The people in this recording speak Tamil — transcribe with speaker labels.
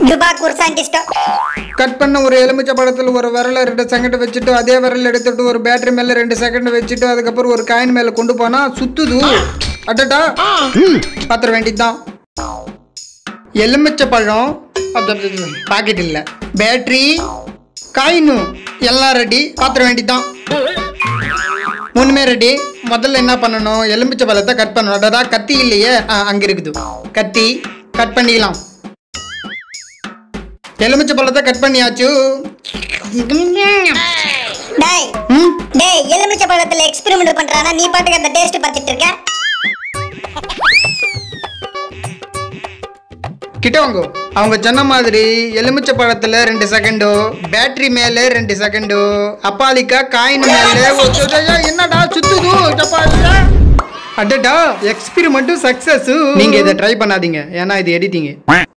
Speaker 1: துபாக் ஒரு சயின்டிஸ்டோ
Speaker 2: கட் பண்ண ஒரு எலுமிச்சை பழத்தில் ஒரு விரல ரெண்டு செகண்ட் வச்சுட்டு அதே விரல் எடுத்துட்டு ஒரு பேட்டரி மேல ரெண்டு செகண்ட் வச்சுட்டு அதுக்கப்புறம் ஒரு காயின் மேல கொண்டு போனா சுத்துது அடடா பாத்திர வேண்டியதுதான் எலுமிச்சை பழம் பாக்கெட் இல்ல பேட்டரி காயினு எல்லாம் ரெடி பாத்திர வேண்டியதுதான் மூணுமே ரெடி முதல்ல என்ன பண்ணணும் எலுமிச்சை பழத்தை கட் பண்ணணும் அடடா கத்தி இல்லையே ஆ, அங்க இருக்குது கத்தி கட் பண்ணிக்கலாம் எலுமிச்சை பழத்தை கட் பண்ணியாச்சு
Speaker 1: டேய்
Speaker 2: ம்
Speaker 1: டேய் எலுமிச்சை பழத்துல எக்ஸ்பெரிமெண்ட் பண்றானா நீ பாட்டுக்கு அந்த டேஸ்ட் பார்த்துட்டு இருக்க
Speaker 2: கிட்ட வாங்க அவங்க சொன்ன மாதிரி எலுமிச்சை பழத்துல ரெண்டு செகண்டோ பேட்டரி மேல ரெண்டு செகண்டோ அப்பாலிக்கா காயின் மேல ஒரு- ஐயா, என்னடா சுத்துது சப்பாலிக்கா? அடடா எக்ஸ்பெரிமெண்ட்டும் சக்சஸ் நீங்க இதை ட்ரை பண்ணாதீங்க ஏன்னா இது எடிட்டிங்